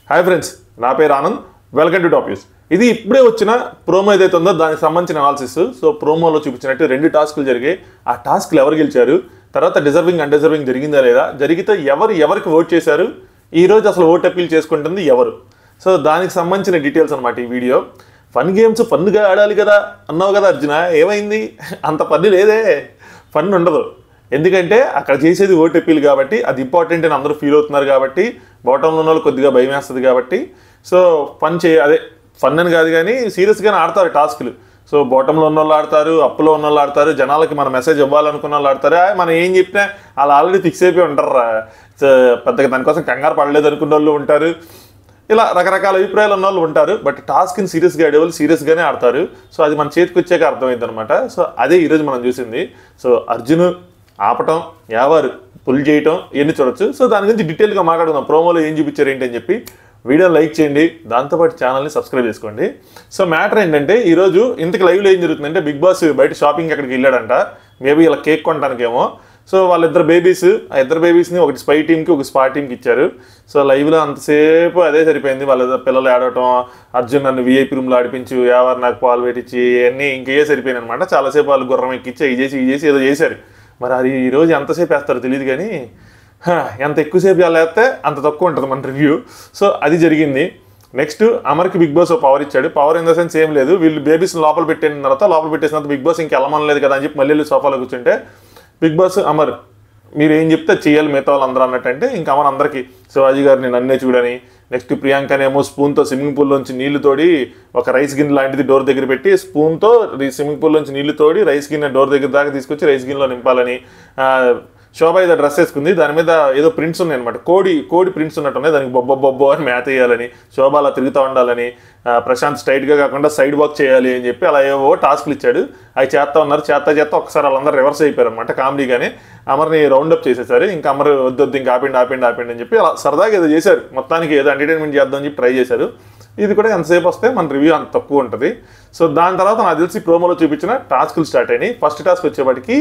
hi friends నా పేరు Anand welcome to top news ఇది ఇప్పుడే వచ్చిన ప్రోమో ఏదైతే ఉందో దానికి సంబంధించిన అనాలిసిస్ సో ప్రోమోలో చూపించినట్టు రెండు టాస్కులు జరిగాయి ఆ టాస్క్లు ఎవరు గెలిచారు తర్వాత డిజర్వింగ్ అన్డిజర్వింగ్ జరిగిందా లేదా జరిగితే ఎవరు ఎవరికి ఓట్ చేశారు ఈ రోజు అసలు ఓట్ అప్పీల్ చేసుకుంటుంది ఎవరు సో దానికి సంబంధించిన డీటెయిల్స్ అనమాట ఈ వీడియో ఫన్ గేమ్స్ ఫన్గా ఆడాలి కదా అన్నావు కదా అర్జున ఏమైంది అంత పని లేదే ఫన్ ఉండదు ఎందుకంటే అక్కడ చేసేది ఓట్ అప్పీల్ కాబట్టి అది ఇంపార్టెంట్ అని అందరూ ఫీల్ అవుతున్నారు కాబట్టి బాటంలో ఉన్న వాళ్ళు కొద్దిగా భయం వేస్తుంది కాబట్టి సో ఫన్ చే అదే ఫన్ అని కాదు కానీ సీరియస్గానే ఆడతారు టాస్క్లు సో బాటంలో ఉన్న వాళ్ళు ఆడతారు అప్పులో ఉన్న వాళ్ళు ఆడతారు జనాలకి మన మెసేజ్ ఇవ్వాలనుకున్న వాళ్ళు ఆడతారు "ఆ, మనం ఏం చెప్పినా వాళ్ళు ఆల్రెడీ ఫిక్స్ అయిపోయి ఉంటారు సో పెద్దగా దానికోసం కంగారు పడలేదు అనుకున్న వాళ్ళు ఉంటారు ఇలా రకరకాల అభిప్రాయాలు ఉన్న వాళ్ళు ఉంటారు బట్ టాస్క్ని సీరియస్గా ఆడేవాళ్ళు సీరియస్గానే ఆడతారు సో అది మన చేతికి వచ్చాక అర్థమైంది అనమాట సో అదే ఈరోజు మనం చూసింది సో అర్జున్ ఆపటం యావారు పుల్ చేయటం ఇవన్నీ చూడొచ్చు సో దాని గురించి డీటెయిల్గా మాట్లాడుకుందాం ప్రోమోలో ఏం చూపించారు ఏంటి అని చెప్పి వీడియో లైక్ చేయండి దాంతోపాటు ఛానల్ని సబ్స్క్రైబ్ చేసుకోండి సో మ్యాటర్ ఏంటంటే ఈరోజు ఇంతకు లైవ్లో ఏం జరుగుతుందంటే బిగ్ బాస్ బయట షాపింగ్ అక్కడికి వెళ్ళాడంట మేబీ ఇలా కేక్ కొనడానికేమో సో వాళ్ళిద్దరు బేబీస్ ఆ ఇద్దరు బేబీస్ని ఒకటి స్పై టీంకి ఒక స్పా టీంకి ఇచ్చారు సో లైవ్లో అంతసేపు అదే సరిపోయింది వాళ్ళ పిల్లలు ఆడటం అర్జున్ నన్ను విఐపీ రూమ్లో ఆడిపించు ఎవరు నాకు పాలు పెట్టించి అన్నీ ఇంకే సరిపోయినాయి అనమాట చాలాసేపు వాళ్ళు గుర్రం ఎక్కించి ఇది చేసి ఇది చేసి ఏదో చేశారు మరి అది ఈ రోజు ఎంతసేపు వేస్తారో తెలియదు కానీ హా, ఎంత ఎక్కువసేపు వాళ్ళు వేస్తే అంత తక్కువ ఉంటుంది మన రివ్యూ సో అది జరిగింది నెక్స్ట్ అమర్కి బిగ్ బాస్ పవర్ ఇచ్చాడు పవర్ ఇన్ ద సెన్స్ ఏం లేదు వీళ్ళు బేబీస్ లోపల పెట్టిన తర్వాత లోపల పెట్టేసిన తర్వాత బిగ్ బాస్ ఇంక వెళ్ళమనలేదు కదా అని చెప్పి మళ్ళీ వెళ్ళి సోఫాలో కూర్చుంటే బిగ్ బాస్ అమర్ మీరు ఏం చెప్తే చేయాలి మిగతా వాళ్ళందరూ అన్నట్టంటే ఇంకా అమర్ అందరికీ శివాజీ గారిని నన్నే చూడని నెక్స్ట్ ప్రియాంకనేమో స్పూన్తో స్విమ్మింగ్ పూల్లోంచి నీళ్లు తోడి ఒక రైస్ గిన్నె లాంటిది డోర్ దగ్గర పెట్టి స్పూన్తో స్విమ్మింగ్ పూల్లోంచి నీళ్లు తోడి రైస్ గిన్నె డోర్ దగ్గర దాకా తీసుకొచ్చి రైస్ గిన్నెలో నింపాలని ఆ, శోభ ఏదో డ్రెస్ వేసుకుంది దాని మీద ఏదో ప్రింట్స్ ఉన్నాయి అనమాట కోడి కోడి ప్రింట్స్ ఉన్నట్టున్నాయి దానికి బొబ్బ బొబ్బో అని మేత వేయాలని శోభ అలా తిరుగుతూ ఉండాలని ఆ, ప్రశాంత్ స్ట్రైట్గా కాకుండా సైడ్ వాక్ చేయాలి అని చెప్పి అలా ఏవో టాస్క్లు ఇచ్చాడు అవి చేస్తా ఉన్నారు చేస్తా చేస్తా ఒకసారి వాళ్ళందరూ రివర్స్ అయిపోయారు అనమాట కామెడీగానే అమర్ని రౌండ్ అప్ చేసేసారు ఇంకా అమర్ వద్దు వద్దు ఇంకా ఆపిండి ఆపిండి ఆపిండి అని చెప్పి అలా సరదాగా ఏదో చేశారు మొత్తానికి ఏదో ఎంటర్టైన్మెంట్ చేద్దాం అని చెప్పి ట్రై చేశారు ఇది కూడా ఎంతసేపు వస్తే మన రివ్యూ అంత తక్కువ ఉంటుంది సో దాని తర్వాత నాకు తెలిసి ప్రోమోలో చూపించిన టాస్క్లు స్టార్ట్ అయినాయి ఫస్ట్ టాస్క్ వచ్చేవాడికి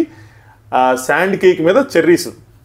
శాండ్ కేక్ మీద చెర్రీస్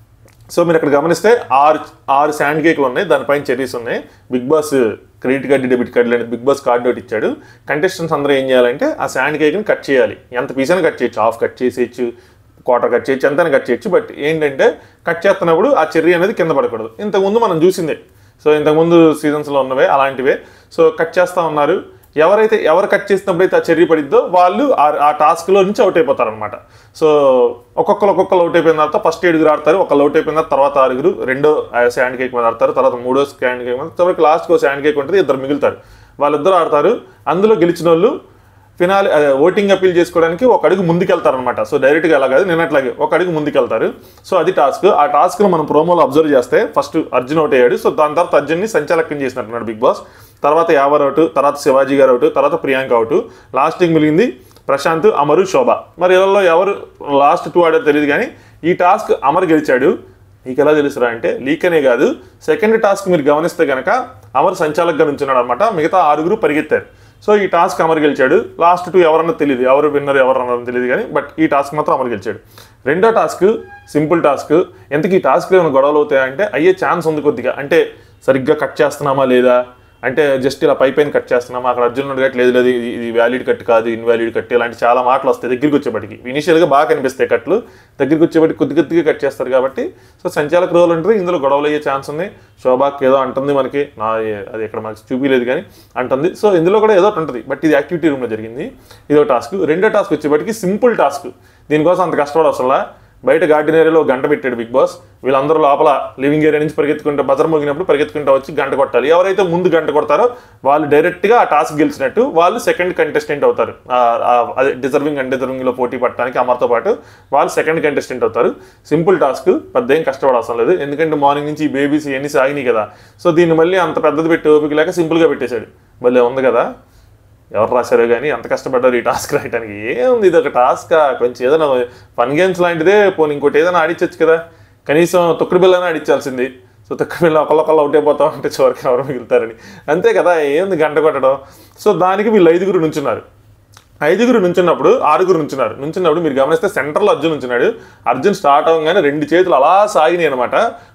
సో మీరు అక్కడ గమనిస్తే ఆరు ఆరు శాండ్ కేక్లు ఉన్నాయి దానిపైన చెర్రీస్ ఉన్నాయి Bigg Boss credit card debit card లేని బిగ్ బాస్ కార్డు ఒకటి ఇచ్చాడు కంటెస్టెంట్స్ అందరూ ఏం చేయాలంటే ఆ శాండ్ కేక్ని కట్ చేయాలి ఎంత పీస్ అని కట్ చేయొచ్చు హాఫ్ కట్ చేసేయచ్చు క్వార్టర్ కట్ చేయొచ్చు ఎంతైనా కట్ చేయొచ్చు బట్ ఏంటంటే కట్ చేస్తున్నప్పుడు ఆ చెర్రీ అనేది కింద పడకూడదు ఇంతకుముందు మనం చూసిందే సో ఇంతకుముందు సీజన్స్లో ఉన్నవే అలాంటివే సో కట్ చేస్తూ ఉన్నారు ఎవరైతే ఎవరు కట్ చేసినప్పుడైతే ఆ చెర్రీ పడిద్దో వాళ్ళు ఆ- ఆ టాస్క్లో నుంచి అవుట్ అయిపోతారు అనమాట సో ఒక్కొక్కరు ఒక్కొక్కరు అవుట్ అయిపోయిన తర్వాత ఫస్ట్ ఏడుగురు ఆడతారు ఒకళ్ళు అవుట్ అయిపోయిన తర్వాత తర్వాత ఆరుగురు రెండో శాండ్ కేక్ మీద ఆడతారు తర్వాత మూడో శాండ్ కేక్ మీద చివరికి లాస్ట్కి శాండ్ కేక్ ఉంటుంది ఇద్దరు మిగులుతారు వాళ్ళిద్దరు ఆడతారు అందులో గెలిచిన వాళ్ళు ఫినాలి అదే ఓటింగ్ అప్పీల్ చేసుకోవడానికి ఒక అడుగు ముందుకెళ్తారు అనమాట సో డైరెక్ట్గా అలా కాదు నిన్నట్లాగే ఒక అడుగు ముందుకెళ్తారు సో అది టాస్క్ ఆ టాస్క్ను మనం ప్రోమోలో అబ్జర్వ్ చేస్తే ఫస్ట్ అర్జున్ అవుట్ అయ్యాడు సో దాని తర్వాత అర్జున్ని సంచాలకం చేసినట్టున్నాడు బిగ్ బాస్ తర్వాత యావర్ అవుట్ తర్వాత శివాజీ గారు అవుట్ తర్వాత ప్రియాంక అవుట్ లాస్ట్కి మిగిలింది ప్రశాంత్ అమరు శోభ మరి వీళ్ళలో ఎవరు లాస్ట్ టూ ఆడారో తెలియదు కానీ ఈ టాస్క్ అమర్ గెలిచాడు మీకు ఎలా తెలుసురా అంటే లీక్ అనే కాదు సెకండ్ టాస్క్ మీరు గమనిస్తే కనుక అమర్ సంచాలకుగా నుంచున్నాడు అనమాట మిగతా ఆరుగురు పరిగెత్తారు సో ఈ టాస్క్ అమర్ గెలిచాడు లాస్ట్ టూ ఎవరన్నా తెలియదు ఎవరు విన్నర్ ఎవరు అన్నారో తెలియదు కానీ బట్ ఈ టాస్క్ మాత్రం అమర్ గెలిచాడు రెండో టాస్క్ సింపుల్ టాస్క్ ఎంతకీ ఈ టాస్క్లో ఏమైనా గొడవలు అవుతాయంటే అయ్యే ఛాన్స్ ఉంది కొద్దిగా అంటే సరిగ్గా కట్ చేస్తున్నామా లేదా అంటే జస్ట్ ఇలా పై పైన కట్ చేస్తున్నామా అక్కడ అర్జున్ ఉన్నట్టు లేదు లేదు ఇది- ఇది వ్యాలిడ్ కట్ కాదు ఇన్వాలిడ్ కట్ ఇలాంటి చాలా మాటలు వస్తాయి దగ్గరికి వచ్చేప్పటికి ఇనిషియల్గా బాగా కనిపిస్తాయి కట్లు దగ్గరికి వచ్చేప్పటికి కొద్ది కొద్దిగా కట్ చేస్తారు కాబట్టి సో సంచాలక రోజులు ఉంటుంది ఇందులో గొడవలు అయ్యే ఛాన్స్ ఉంది శోభాకి ఏదో అంటుంది మనకి నా అది ఇక్కడ మనకి చూపించలేదు కానీ అంటుంది సో ఇందులో కూడా ఏదో ఒకటి ఉంటుంది బట్ ఇది యాక్టివిటీ రూమ్లో జరిగింది ఇదో టాస్క్ రెండో టాస్క్ వచ్చేప్పటికి సింపుల్ టాస్క్ దీనికోసం అంత కష్టపడ అసలు బయట గార్డెన్ ఏరియాలో ఒక గంట పెట్టాడు బిగ్ బాస్ వీళ్ళందరూ లోపల లివింగ్ ఏరియా నుంచి పరిగెత్తుకుంటే బజర్ మోగినప్పుడు పరిగెత్తుకుంటూ వచ్చి గంట కొట్టాలి ఎవరైతే ముందు గంట కొడతారో వాళ్ళు డైరెక్ట్గా ఆ టాస్క్ గెలిచినట్టు వాళ్ళు సెకండ్ కంటెస్టెంట్ అవుతారు ఆ- ఆ అదే డిజర్వింగ్ అండ్ డిజర్వింగ్లో పోటీ పడటానికి అమర్తో పాటు వాళ్ళు సెకండ్ కంటెస్టెంట్ అవుతారు సింపుల్ టాస్క్ పెద్ద ఏం కష్టపడాల్సిన లేదు ఎందుకంటే మార్నింగ్ నుంచి ఈ బేబీస్ ఇవన్నీ సాగినాయి కదా సో దీన్ని మళ్ళీ అంత పెద్దది పెట్టి ఓపిక లేక సింపుల్గా పెట్టేశాడు భలే ఉంది కదా ఎవరు రాశారో కానీ అంత కష్టపడ్డారు ఈ టాస్క్ రాయడానికి ఏముంది ఇది ఒక టాస్క్ కొంచెం ఏదైనా ఫన్ గేమ్స్ లాంటిదే పోనీ ఇంకోటి ఏదైనా ఆడించవచ్చు కదా కనీసం తొక్కుడు బిల్లనే ఆడించాల్సింది సో తొక్కుడు బిల్ల ఒకళ్ళొకళ్ళు అవుట్ అయిపోతాం అంటే చివరికి ఎవరు మిగులుతారని అంతే కదా ఏంది గంట కొట్టడం సో దానికి వీళ్ళు ఐదుగురు నుంచున్నారు ఐదుగురు నుంచున్నప్పుడు ఆరుగురు నుంచున్నారు నుంచున్నప్పుడు మీరు గమనిస్తే సెంటర్లో అర్జున్ నుంచున్నాడు అర్జున్ స్టార్ట్ అవ్వగానే రెండు చేతులు అలా సాగినాయి అనమాట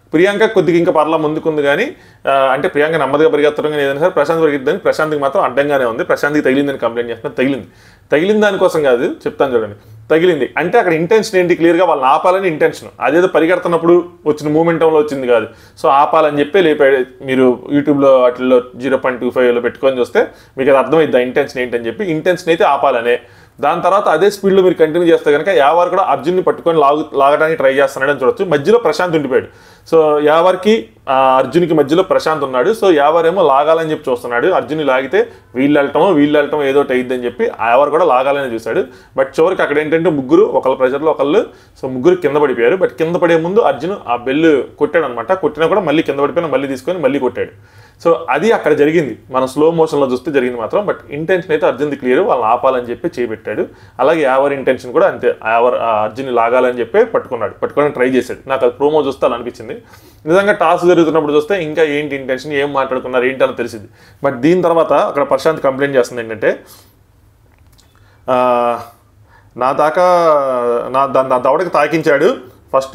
ప్రియాంక కొద్దిగా ఇంకా పర్లా ముందుకుంది కానీ ఆ, అంటే ప్రియాంక నెమ్మదిగా పరిగెత్తడం కానీ ఏదైనా సరే ప్రశాంత్ పరిగెత్తుంది ప్రశాంత్కి మాత్రం అడ్డంగానే ఉంది ప్రశాంత్కి తగిలిందని కంప్లైంట్ చేస్తున్నా తగిలింది తగిలిన దానికోసం కాదు చెప్తాను చూడండి తగిలింది అంటే అక్కడ ఇంటెన్షన్ ఏంటి క్లియర్గా వాళ్ళని ఆపాలని ఇంటెన్షన్ అదేదో పరిగెడుతున్నప్పుడు వచ్చిన మూమెంటంలో వచ్చింది కాదు సో ఆపాలని చెప్పి లేపాడు మీరు యూట్యూబ్లో వాటిల్లో జీరో పాయింట్ టూ ఫైవ్లో పెట్టుకొని చూస్తే మీకు అది అర్థమైంది ఇంటెన్షన్ ఏంటని చెప్పి ఇంటెన్షన్ అయితే ఆపాలనే దాని తర్వాత అదే స్పీడ్లో మీరు కంటిన్యూ చేస్తే కనుక యావారు కూడా అర్జున్ని పట్టుకొని లాగు లాగడానికి ట్రై చేస్తున్నాడని చూడొచ్చు మధ్యలో ప్రశాంత్ ఉండిపోయాడు సో యావర్కి ఆ, అర్జున్కి మధ్యలో ప్రశాంత్ ఉన్నాడు సో యావర్ ఏమో లాగాలని చెప్పి చూస్తున్నాడు అర్జున్ని లాగితే వీళ్ళు వెళ్ళటమో వీళ్ళు వెళ్ళటమో ఏదో ఒకటి అయ్యిద్దని చెప్పి యావర్ కూడా లాగాలని చూశాడు బట్ చివరికి అక్కడ ఏంటంటే ముగ్గురు ఒకళ్ళ ప్రెషర్లో ఒకళ్ళు సో ముగ్గురు కింద పడిపోయారు బట్ కింద పడే ముందు అర్జున్ ఆ బెల్ కొట్టాడు అనమాట కొట్టినా కూడా మళ్ళీ కింద పడిపోయినా మళ్ళీ తీసుకొని మళ్ళీ కొట్టాడు సో అది అక్కడ జరిగింది మనం స్లో మోషన్లో చూస్తే జరిగింది మాత్రం బట్ ఇంటెన్షన్ అయితే అర్జున్ది క్లియర్ వాళ్ళని ఆపాలని చెప్పి చేపెట్టాడు అలాగే యావర్ ఇంటెన్షన్ కూడా అంతే యావర్ ఆ అర్జున్ని లాగాలని చెప్పి పట్టుకున్నాడు పట్టుకోవడానికి ట్రై చేశాడు నాకు అది ప్రోమో చూస్తే అలా అనిపించింది నిజంగా టాస్ జరుగుతున్నప్పుడు చూస్తే ఇంకా ఏంటి ఇంటెన్షన్ ఏం మాట్లాడుకున్నారు ఏంటి అని తెలిసింది బట్ దీని తర్వాత అక్కడ ప్రశాంత్ కంప్లైంట్ చేస్తుంది ఏంటంటే ఆ, నా దాకా నా దా- నా దవడకి తాకించాడు ఫస్ట్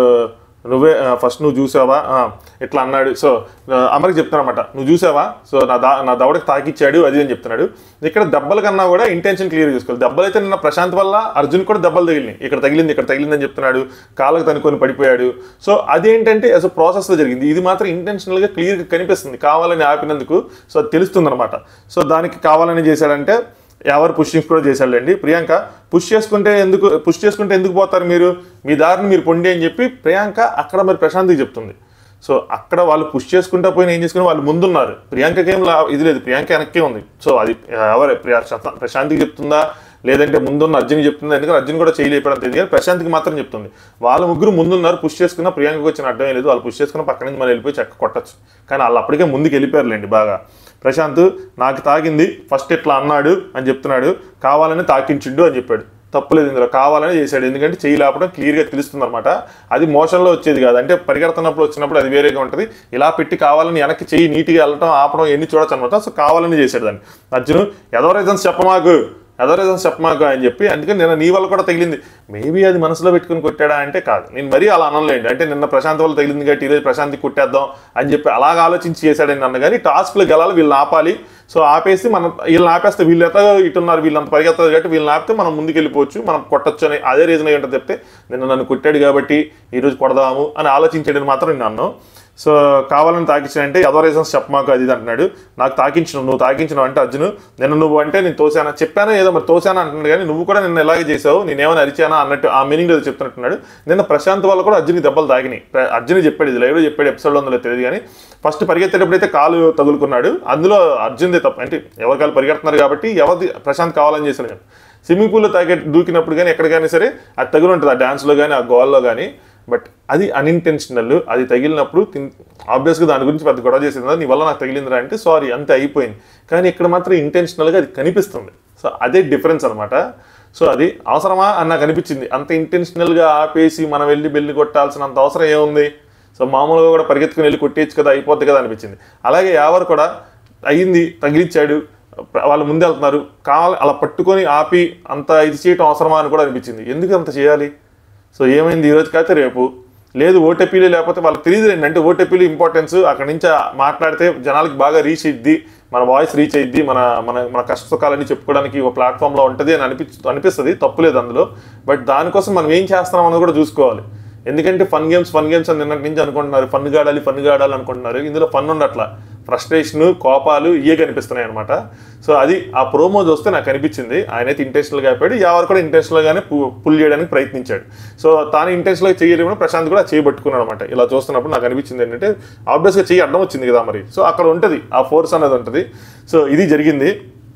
నువ్వే ఫస్ట్ నువ్వు చూసావా ఆ, ఇట్లా అన్నాడు సో అమరికి చెప్తాను అనమాట నువ్వు చూసావా సో నా దా నా దవడకి తాకిచ్చాడు అది అని చెప్తున్నాడు ఇక్కడ దెబ్బల కన్నా కూడా ఇంటెన్షన్ క్లియర్ చేసుకోవాలి దెబ్బలు అయితే నిన్న ప్రశాంత్ వల్ల అర్జున్ కూడా దెబ్బలు తగిలినాయి ఇక్కడ తగిలింది ఇక్కడ తగిలిందని చెప్తున్నాడు కాళ్ళకు తనుకొని పడిపోయాడు సో అదేంటంటే యాజ్ ప్రాసెస్లో జరిగింది ఇది మాత్రం ఇంటెన్షనల్గా క్లియర్గా కనిపిస్తుంది కావాలని ఆపినందుకు సో అది తెలుస్తుంది అనమాట సో దానికి కావాలని చేశాడంటే ఎవరు పుషింగ్స్ కూడా చేశాడండి ప్రియాంక పుష్ చేసుకుంటే ఎందుకు పుష్ చేసుకుంటే ఎందుకు పోతారు మీరు మీ దారిని మీరు పొండి అని చెప్పి ప్రియాంక అక్కడ మరి ప్రశాంత్కి చెప్తుంది సో అక్కడ వాళ్ళు పుష్ చేసుకుంటా పోయిన ఏం చేసుకుని వాళ్ళు ముందున్నారు ప్రియాంకకి ఏం లా- ఇది లేదు ప్రియాంక వెనక్కే ఉంది సో అది ఎవరు ప్రియా శత- ప్రశాంత్కి చెప్తుందా లేదంటే ముందున్న అర్జున్కి చెప్తుందా ఎందుకంటే అర్జున్ కూడా చేయలేపడం తెలియదు కానీ ప్రశాంత్కి మాత్రం చెప్తుంది వాళ్ళ ముగ్గురు ముందున్నారు పుష్ చేసుకున్న ప్రియాంకకి వచ్చిన అడ్డం లేదు వాళ్ళు పుష్ చేసుకున్న పక్క నుంచి మనం వెళ్ళిపోయి చెక్క కొట్టచ్చు కానీ వాళ్ళు అప్పటికే ముందుకు వెళ్ళిపోయారులేండి బాగా ప్రశాంత్ నాకు తాగింది ఫస్ట్ ఇట్లా అన్నాడు అని చెప్తున్నాడు కావాలని తాకించిండు అని చెప్పాడు తప్పులేదు ఇందులో కావాలని చేశాడు ఎందుకంటే చేయి లేపడం క్లియర్గా తెలుస్తుంది అనమాట అది మోషన్లో వచ్చేది కాదు అంటే పరిగెడుతున్నప్పుడు వచ్చినప్పుడు అది వేరేగా ఉంటుంది ఇలా పెట్టి కావాలని వెనక్కి చెయ్యి నీట్గా వెళ్ళటం ఆపడం ఎన్ని చూడొచ్చు అనమాట సో కావాలని చేశాడు దాన్ని అర్జున్ ఎదో రీజన్స్ చెప్పమాకు ఎదో రీజన్స్ చెప్పమాకు అని చెప్పి అందుకని నిన్న నీ వల్ల కూడా తగిలింది మేబీ అది మనసులో పెట్టుకుని కొట్టాడా అంటే కాదు నేను మరీ అలా అనలేండి అంటే నిన్న ప్రశాంత్ వల్ల తగిలింది కాబట్టి ఈరోజు ప్రశాంత్కి కొట్టేద్దాం అని చెప్పి అలాగ ఆలోచించి చేశాడని అన్న కానీ టాస్క్లు గెలాలి వీళ్ళని ఆపాలి సో ఆపేసి మనం వీళ్ళని ఆపేస్తే వీళ్ళు ఎట్లా ఇటున్నారు వీళ్ళంత పరిగెత్తారు కాబట్టి వీళ్ళని ఆపితే మనం ముందుకు వెళ్ళిపోవచ్చు మనం కొట్టచ్చు అని అదే రీజన్ ఏంటో చెప్తే నిన్న నన్ను కొట్టాడు కాబట్టి ఈరోజు కొడదాము అని ఆలోచించాడని మాత్రం నేను అన్నాను సో కావాలని తాకించానంటే అదో రీజన్స్ చెప్పమాకు అది ఇది అంటున్నాడు నాకు తాకించను నువ్వు తాకించినావు అంటే అర్జున్ నిన్న నువ్వు అంటే నేను తోసానా చెప్పానా ఏదో మరి తోసానా అంటున్నాడు కానీ నువ్వు కూడా నిన్న ఎలాగే చేసావు నేనేమైనా అరిచానా అన్నట్టు ఆ మీనింగ్ ఏదో చెప్తున్నట్టున్నాడు నిన్న ప్రశాంత్ వల్ల కూడా అర్జున్ దెబ్బలు తాగినాయి ప్ర- అర్జున్ చెప్పాడు ఇది లైవ్లో చెప్పాడు ఎపిసోడ్లో ఉందో తెలియదు కానీ ఫస్ట్ పరిగెత్తేటప్పుడు అయితే కాలు తగులుకున్నాడు అందులో అర్జున్దే తప్ప అంటే ఎవరి కాలు పరిగెడుతున్నారు కాబట్టి ఎవరిది ప్రశాంత్ కావాలని చేశాడు కానీ స్విమ్మింగ్ పూల్లో తాగే దూకినప్పుడు కానీ ఎక్కడికైనా సరే అది తగులు ఉంటుంది ఆ డ్యాన్స్లో కానీ ఆ గోల్లో కానీ బట్ అది అన్ఇంటెన్షనల్ అది తగిలినప్పుడు ఆబ్వియస్గా దాని గురించి పెద్ద గొడవ చేసింది నీ వల్ల నాకు తగిలిందిరా అంటే సారీ అంతే అయిపోయింది కానీ ఇక్కడ మాత్రం ఇంటెన్షనల్గా అది కనిపిస్తుంది సో అదే డిఫరెన్స్ అనమాట సో అది అవసరమా అని నాకు అనిపించింది అంత ఇంటెన్షనల్గా ఆపేసి మనం వెళ్ళి బెల్లి కొట్టాల్సినంత అవసరం ఏముంది సో మామూలుగా కూడా పరిగెత్తుకుని వెళ్ళి కొట్టేయచ్చు కదా అయిపోద్ది కదా అనిపించింది అలాగే యావర్ కూడా అయ్యింది తగిలిచ్చాడు ప్ర- వాళ్ళు ముందు వెళ్తున్నారు కావాలి అలా పట్టుకొని ఆపి అంత ఇది చేయటం అవసరమా అని కూడా అనిపించింది ఎందుకు అంత చేయాలి సో ఏమైంది ఈ రోజు కాకపోతే రేపు లేదు ఓటీపీలు లేకపోతే వాళ్ళకి తెలియదు ఏంటి అంటే ఓటీపీలు ఇంపార్టెన్స్ అక్కడ నుంచి ఆ మాట్లాడితే జనాలకి బాగా రీచ్ అయ్యిద్ది మన వాయిస్ రీచ్ అయ్యిద్ది మన మన మన కష్ట సుఖాలన్నీ చెప్పుకోవడానికి ఒక ప్లాట్ఫామ్లో ఉంటుంది అని అనిపి అనిపిస్తుంది తప్పులేదు అందులో బట్ దానికోసం మనం ఏం చేస్తున్నాం అన్నది కూడా చూసుకోవాలి ఎందుకంటే ఫన్ గేమ్స్ ఫన్ గేమ్స్ అని నిన్నటి నుంచి అనుకుంటున్నారు ఫన్ గాడాలి ఫన్ గాడాలి అనుకుంటున్నారు ఇందులో ఫన్ ఉండట్లా ఫ్రస్ట్రేషన్ కోపాలు ఇవే కనిపిస్తున్నాయి అనమాట సో అది ఆ ప్రోమో చూస్తే నాకు అనిపించింది ఆయన అయితే ఇంటెన్షనల్గా అయిపోయాడు ఎవరు కూడా ఇంటెన్షనల్గానే పుల్ చేయడానికి ప్రయత్నించాడు సో తాను ఇంటెన్షనల్గా చేయలేమని ప్రశాంత్ కూడా చేయబట్టుకున్నాడు అనమాట ఇలా చూస్తున్నప్పుడు నాకు అనిపించింది ఏంటంటే ఆబ్వియస్గా చెయ్యి అడ్డం వచ్చింది కదా మరి సో అక్కడ ఉంటుంది ఆ ఫోర్స్ అనేది ఉంటుంది సో ఇది జరిగింది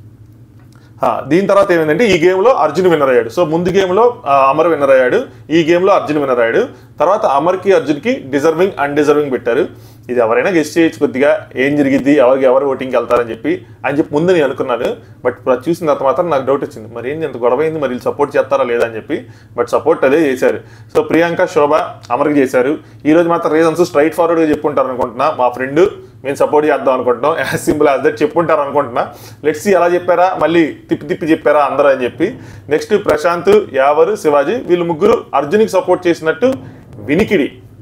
ఆ, దీని తర్వాత ఏమైందంటే ఈ గేమ్లో అర్జున్ విన్నర్ అయ్యాడు సో ముందు గేమ్లో అమర్ విన్నర్ అయ్యాడు ఈ గేమ్లో అర్జున్ విన్నర్ అయ్యాడు తర్వాత అమర్కి అర్జున్కి డిజర్వింగ్ అన్డిజర్వింగ్ పెట్టారు ఇది ఎవరైనా గెస్ట్ చేయొచ్చు కొద్దిగా ఏం జరిగిద్ది ఎవరికి ఎవరు ఓటింగ్కి వెళ్తారని చెప్పి అని చెప్పి ముందు నేను అనుకున్నాను బట్ ఇప్పుడు అది చూసిన తర్వాత మాత్రం నాకు డౌట్ వచ్చింది మరి ఏంది ఎంత గొడవ అయింది మరి వీళ్ళు సపోర్ట్ చేస్తారా లేదా అని చెప్పి బట్ సపోర్ట్ అదే చేశారు సో ప్రియాంక శోభ అమర్కి చేశారు ఈ రోజు మాత్రం రీజన్స్ స్ట్రైట్ ఫార్వర్డ్గా చెప్పుంటారు అనుకుంటున్నా మా ఫ్రెండ్ మేము సపోర్ట్ చేద్దాం అనుకుంటున్నాం యాజ్ సింపుల్ యాజ్ దట్ చెప్పుంటారు అనుకుంటున్నా లెట్స్ ఎలా చెప్పారా మళ్ళీ తిప్పి తిప్పి చెప్పారా అందరూ అని చెప్పి నెక్స్ట్ ప్రశాంత్ యావరు శివాజీ వీళ్ళు ముగ్గురు అర్జున్కి సపోర్ట్ చేసినట్టు వినికిడి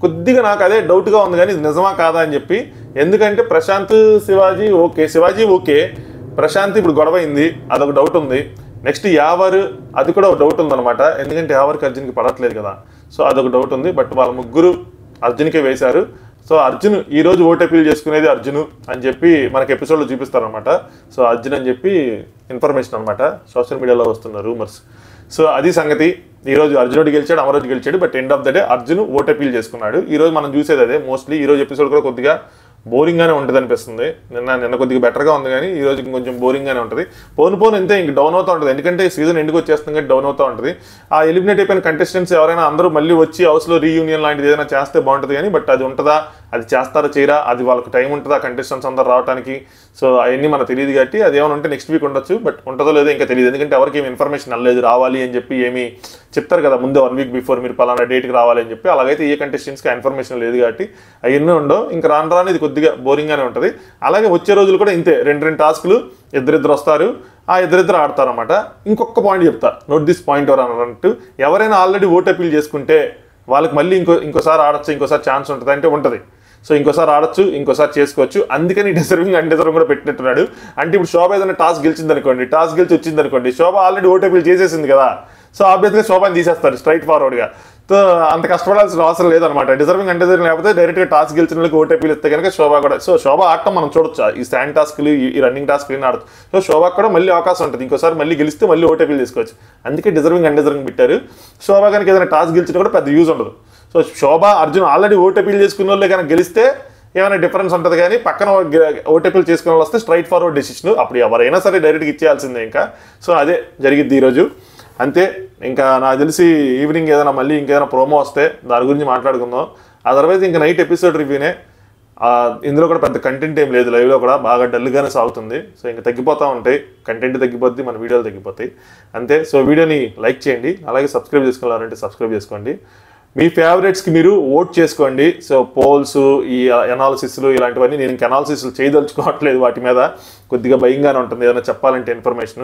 కొద్దిగా నాకు అదే డౌట్గా ఉంది కానీ ఇది నిజమా కాదా అని చెప్పి ఎందుకంటే ప్రశాంత్ శివాజీ ఓకే శివాజీ ఓకే ప్రశాంత్ ఇప్పుడు గొడవ అయింది అదొక డౌట్ ఉంది నెక్స్ట్ యావర్ అది కూడా ఒక డౌట్ ఉందన్నమాట ఎందుకంటే యావర్కి అర్జున్కి పడట్లేదు కదా సో అదొక డౌట్ ఉంది బట్ వాళ్ళ ముగ్గురు అర్జున్కే వేశారు సో అర్జున్ ఈ రోజు ఓట్ అపీల్ చేసుకునేది అర్జున్ అని చెప్పి మనకి ఎపిసోడ్లో చూపిస్తారనమాట సో అర్జున్ అని చెప్పి ఇన్ఫర్మేషన్ అనమాట సోషల్ మీడియాలో వస్తున్న రూమర్స్ సో అది సంగతి ఈ రోజు అర్జునుడు గెలిచాడు అమరోజు గెలిచాడు but end of the day Arjun vote appeal చేసుకున్నాడు ఈ రోజు మనం చూసేది అదే మోస్ట్లీ ఈ రోజు ఎపిసోడ్ కూడా కొద్దిగా బోరింగ్గానే ఉంటుంది అనిపిస్తుంది నిన్న నిన్న కొద్దిగా బెటర్గా ఉంది కానీ ఈ రోజు కొంచెం బోరింగ్గానే ఉంటుంది పోను పోను ఇంతే ఇంక డౌన్ అవుతూ ఉంటుంది ఎందుకంటే సీజన్ ఎండుకు వచ్చేస్తుంది కాబట్టి డౌన్ అవుతూ ఉంటుంది ఆ ఎలిమినేట్ అయిపోయిన కంటెస్టెంట్స్ ఎవరైనా అందరూ మళ్ళీ వచ్చి హౌస్లో రీయూనియన్ లాంటిది ఏదైనా చేస్తే బాగుంటుంది కానీ బట్ అది ఉంటుందా అది చేస్తారా చేయరా అది వాళ్ళకి టైం ఉంటుందా కంటెస్టెంట్స్ అందరు రావడానికి సో అవన్నీ మనకు తెలియదు కాబట్టి అది ఏమైనా ఉంటే నెక్స్ట్ వీక్ ఉండొచ్చు బట్ ఉంటుందో లేదో ఇంకా తెలియదు ఎందుకంటే ఎవరికి ఏమి ఇన్ఫర్మేషన్ అల్లలేదు రావాలి అని చెప్పి ఏమి చెప్తారు కదా ముందే వన్ వీక్ బిఫోర్ మీరు పలానా డేట్కి రావాలి అని చెప్పి అలాగైతే ఏ కంటెస్టెంట్స్కి ఇన్ఫర్మేషన్ లేదు కాబట్టి అవన్నీ ఉండవు ఇంకా రాను రాను ఇది కొద్దిగా బోరింగ్గానే ఉంటుంది అలాగే వచ్చే రోజులు కూడా ఇంతే రెండు రెండు టాస్క్లు ఇద్దరిద్దరు వస్తారు ఆ ఇద్దరిద్దరు ఆడతారన్నమాట ఇంకొక పాయింట్ చెప్తా నోట్ దిస్ పాయింట్ ఎవరు అన్నట్టు ఎవరైనా ఆల్రెడీ ఓట్ అపీల్ చేసుకుంటే వాళ్ళకి మళ్ళీ ఇంకో ఇంకోసారి ఆడొచ్చు ఇంకోసారి ఛాన్స్ ఉంటుంది అంటే ఉంటుంది సో ఇంకోసారి ఆడొచ్చు ఇంకోసారి చేసుకోవచ్చు అందుకని డిజర్వింగ్ అండ్ డిజర్వింగ్ కూడా పెట్టినట్టున్నాడు అంటే ఇప్పుడు శోభ ఏదైనా టాస్క్ గెలిచింది అనుకోండి టాస్క్ గెలిచి వచ్చింది అనుకోండి శోభ ఆల్రెడీ ఓట్ అపీల్ చేసేసింది కదా సో ఆబ్వియస్గా శోభని తీసేస్తారు స్ట్రైట్ ఫార్వర్డ్గా సో అంత కష్టపడాల్సిన అవసరం లేదనమాట డిజర్వింగ్ అండ్ డిజర్వింగ్ లేకపోతే డైరెక్ట్గా టాస్క్ గెలిచిన వాళ్ళకి ఓట్ అపీల్ ఇస్తే కనుక శోభ కూడా సో శోభ ఆడటం మనం చూడొచ్చు ఈ స్టాండ్ టాస్క్లు ఈ రన్నింగ్ టాస్క్లు ఆడచ్చు సో శోభకు కూడా మళ్ళీ అవకాశం ఉంటుంది ఇంకోసారి మళ్ళీ గెలిస్తే మళ్ళీ ఓట్ అపీల్ తీసుకోవచ్చు అందుకే డిజర్వింగ్ అండ్ డిజర్వింగ్ పెట్టారు శోభ కనుక ఏదైనా టాస్క్ గెలిచినా కూడా పెద్ద యూజ్ ఉండదు so Shobha Arjun already vote appeal చేసుకున్న వాళ్ళే కనుక గెలిస్తే ఏమైనా డిఫరెన్స్ ఉంటుంది కానీ పక్కన ఓట్ అపీల్ చేసుకున్న వాళ్ళు వస్తే స్ట్రైట్ ఫార్వర్డ్ డెసిషన్ అప్పుడు ఎవరైనా సరే డైరెక్ట్గా ఇచ్చేయాల్సిందే ఇంకా సో అదే జరిగిద్ది ఈరోజు అంతే ఇంకా నాకు తెలిసి ఈవినింగ్ ఏదైనా మళ్ళీ ఇంకేదైనా ప్రోమో వస్తే దాని గురించి మాట్లాడుకుందాం అదర్వైజ్ ఇంకా నైట్ ఎపిసోడ్ రివ్యూనే ఆ, ఇందులో కూడా పెద్ద కంటెంట్ ఏం లేదు లైవ్లో కూడా బాగా డల్గానే సాగుతుంది సో ఇంకా తగ్గిపోతూ ఉంటాయి కంటెంట్ తగ్గిపోద్ది మన వీడియోలు తగ్గిపోతాయి అంతే సో వీడియోని లైక్ చేయండి అలాగే సబ్స్క్రైబ్ చేసుకోవాలంటే సబ్స్క్రైబ్ చేసుకోండి మీ ఫేవరెట్స్కి మీరు ఓట్ చేసుకోండి సో పోల్స్ ఈ ఎనాలిసిస్లు ఇలాంటివన్నీ నేను ఇంకా ఎనాలిసిస్లు చేయదలుచుకోవట్లేదు వాటి మీద కొద్దిగా భయంగానే ఉంటుంది ఏదైనా చెప్పాలంటే ఇన్ఫర్మేషన్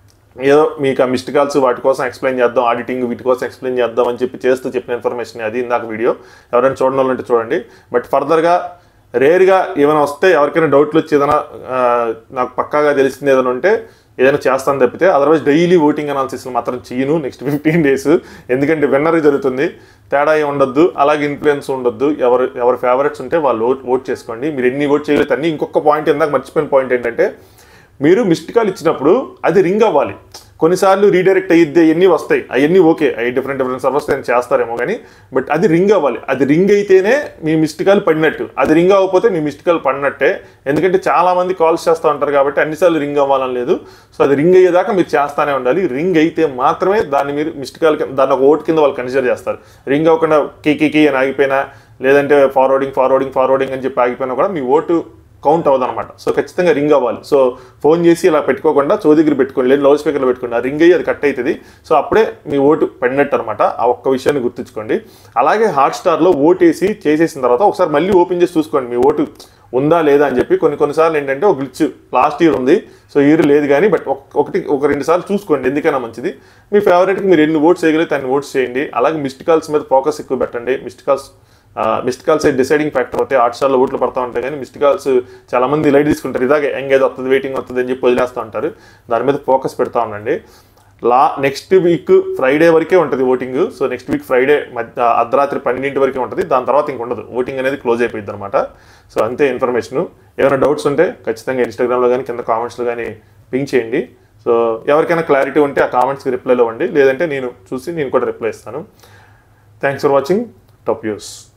ఏదో మీకు ఆ మిస్డ్ కాల్స్ వాటి కోసం ఎక్స్ప్లెయిన్ చేద్దాం ఆడిటింగ్ వీటి కోసం ఎక్స్ప్లెయిన్ చేద్దాం అని చెప్పి చేస్తూ చెప్పిన ఇన్ఫర్మేషన్ అది ఇందాక వీడియో ఎవరైనా చూడడం వాళ్ళంటే చూడండి బట్ ఫర్దర్గా రేర్గా ఏమైనా వస్తే ఎవరికైనా డౌట్లు వచ్చి ఏదైనా ఆ, నాకు పక్కాగా తెలిసింది ఏదైనా ఉంటే ఏదైనా చేస్తాను తప్పితే అదర్వైజ్ డైలీ ఓటింగ్ అనాలిసిస్ మాత్రం చేయను నెక్స్ట్ ఫిఫ్టీన్ డేస్ ఎందుకంటే విన్నర్ జరుగుతుంది తేడా ఏమి ఉండొద్దు అలాగే ఇన్ఫ్లుయెన్స్ ఉండొద్దు ఎవరు ఎవరి ఫేవరెట్స్ ఉంటే వాళ్ళు ఓట్ ఓట్ చేసుకోండి మీరు ఎన్ని ఓట్ చేయలేదు అన్ని ఇంకొక పాయింట్ ఇందాక మర్చిపోయిన పాయింట్ ఏంటంటే మీరు మిస్డ్ కాల్ ఇచ్చినప్పుడు అది రింగ్ అవ్వాలి కొన్నిసార్లు రీడైరెక్ట్ అయ్యిద్ది అవన్నీ వస్తాయి అవన్నీ ఓకే అవి డిఫరెంట్ డిఫరెంట్ సర్వర్స్ నేను చేస్తారేమో కానీ బట్ అది రింగ్ అవ్వాలి అది రింగ్ అయితేనే మీ మిస్డ్ కాల్ పడినట్టు అది రింగ్ అవ్వకపోతే మీ మిస్డ్ కాల్ పడినట్టే ఎందుకంటే చాలా మంది కాల్స్ చేస్తూ ఉంటారు కాబట్టి అన్నిసార్లు రింగ్ అవ్వాలని లేదు సో అది రింగ్ అయ్యేదాకా మీరు చేస్తానే ఉండాలి రింగ్ అయితే మాత్రమే దాన్ని మీరు మిస్డ్ కాల్ కింద దాన్ని ఒక ఓట్ కింద వాళ్ళు కన్సిడర్ చేస్తారు రింగ్ అవ్వకుండా కీ కీ కీ అని ఆగిపోయినా లేదంటే ఫార్వర్డింగ్ ఫార్వర్డింగ్ ఫార్వర్డింగ్ అని చెప్పి ఆగిపోయినా కూడా మీ ఓటు కౌంట్ అవ్వదన్నమాట సో ఖచ్చితంగా రింగ్ అవ్వాలి సో ఫోన్ చేసి ఇలా పెట్టుకోకుండా చో దగ్గర పెట్టుకోండి లేదు లౌడ్ స్పీకర్లో పెట్టుకోండి ఆ రింగ్ అయ్యి అది కట్ అవుతుంది సో అప్పుడే మీ ఓటు పడినట్టు అనమాట ఆ ఒక్క విషయాన్ని గుర్తుంచుకోండి అలాగే హాట్స్టార్లో ఓటేసి చేసేసిన తర్వాత ఒకసారి మళ్ళీ ఓపెన్ చేసి చూసుకోండి మీ ఓటు ఉందా లేదా అని చెప్పి కొన్ని కొన్నిసార్లు ఏంటంటే ఒక గ్లిచ్ లాస్ట్ ఇయర్ ఉంది సో ఇయర్ లేదు కానీ బట్ ఒకటి ఒక రెండు సార్లు చూసుకోండి ఎందుకైనా మంచిది మీ ఫేవరెట్కి మీరు ఎన్ని ఓట్స్ చేయగలిగితే అన్ని ఓట్స్ చేయండి అలాగే మిస్డ్ కాల్స్ మీద ఫోకస్ ఎక్కువ పెట్టండి missed calls missed calls deciding factor అవుతాయి ఆర్ట్ స్టార్లో ఓట్లు పడతా ఉంటాయి కానీ మిస్డ్ కాల్స్ చాలా మంది లైట్ తీసుకుంటారు ఇలాగే ఎంగేజ్ వస్తుంది వెయిటింగ్ వస్తుంది అని చెప్పి వదిలేస్తూ ఉంటారు దాని మీద ఫోకస్ పెడతా ఉండండి లా నెక్స్ట్ వీక్ ఫ్రైడే వరకే ఉంటుంది voting so next week Friday మధ్య అర్ధరాత్రి పన్నెండింటి వరకే ఉంటుంది దాని తర్వాత ఇంక ఉండదు ఓటింగ్ అనేది క్లోజ్ అయిపోయింది అనమాట సో అంతే ఇన్ఫర్మేషన్ ఏమైనా డౌట్స్ ఉంటే ఖచ్చితంగా ఇన్స్టాగ్రామ్లో కానీ కింద కామెంట్స్లో కానీ పింక్ చేయండి సో ఎవరికైనా క్లారిటీ ఉంటే ఆ కామెంట్స్కి రిప్లైలో ఇవ్వండి లేదంటే నేను చూసి నేను కూడా రిప్లై ఇస్తాను thanks for watching top use